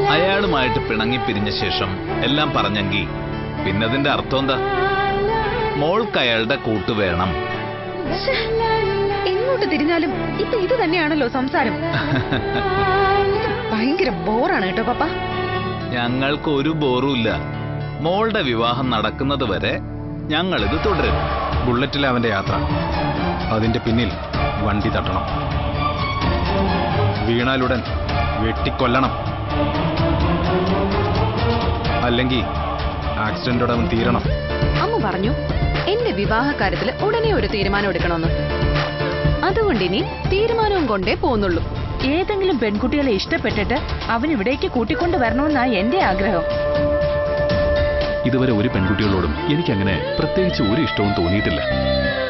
അയാളുമായിട്ട് പിണങ്ങി പിരിഞ്ഞ ശേഷം എല്ലാം പറഞ്ഞെങ്കി പിന്നതിന്റെ അർത്ഥം എന്താ മോൾക്ക് അയാളുടെ കൂട്ട് വേണം ശ്ശേ, എങ്ങോട്ട് തിരിഞ്ഞാലും ഇപ്പൊ ഇത് തന്നെയാണല്ലോ സംസാരം ഇത് ഭയങ്കര ബോറാണ് കേട്ടോ പപ്പ ഞങ്ങൾക്ക് ഒരു ബോറുമില്ല മോളുടെ വിവാഹം നടക്കുന്നത് വരെ ഞങ്ങളിത് തുടരും ബുള്ളറ്റിലെ അവന്റെ യാത്ര അതിന്റെ പിന്നിൽ വണ്ടി തട്ടണം വീണാലുടൻ വെട്ടിക്കൊല്ലണം അല്ലെങ്കിൽ ആക്സിഡന്റോടെ അവൻ തീരണം അമ്മ പറഞ്ഞു എന്റെ വിവാഹ കാര്യത്തിൽ ഉടനെ ഒരു തീരുമാനം എടുക്കണമെന്ന് അതുകൊണ്ട് ഇനി തീരുമാനവും കൊണ്ടേ പോന്നുള്ളൂ ഏതെങ്കിലും പെൺകുട്ടികളെ ഇഷ്ടപ്പെട്ടിട്ട് അവൻ ഇവിടേക്ക് കൂട്ടിക്കൊണ്ടു വരണമെന്നാ എന്റെ ആഗ്രഹം ഇതുവരെ ഒരു പെൺകുട്ടികളോടും എനിക്കങ്ങനെ പ്രത്യേകിച്ച് ഒരു ഇഷ്ടവും തോന്നിയിട്ടില്ല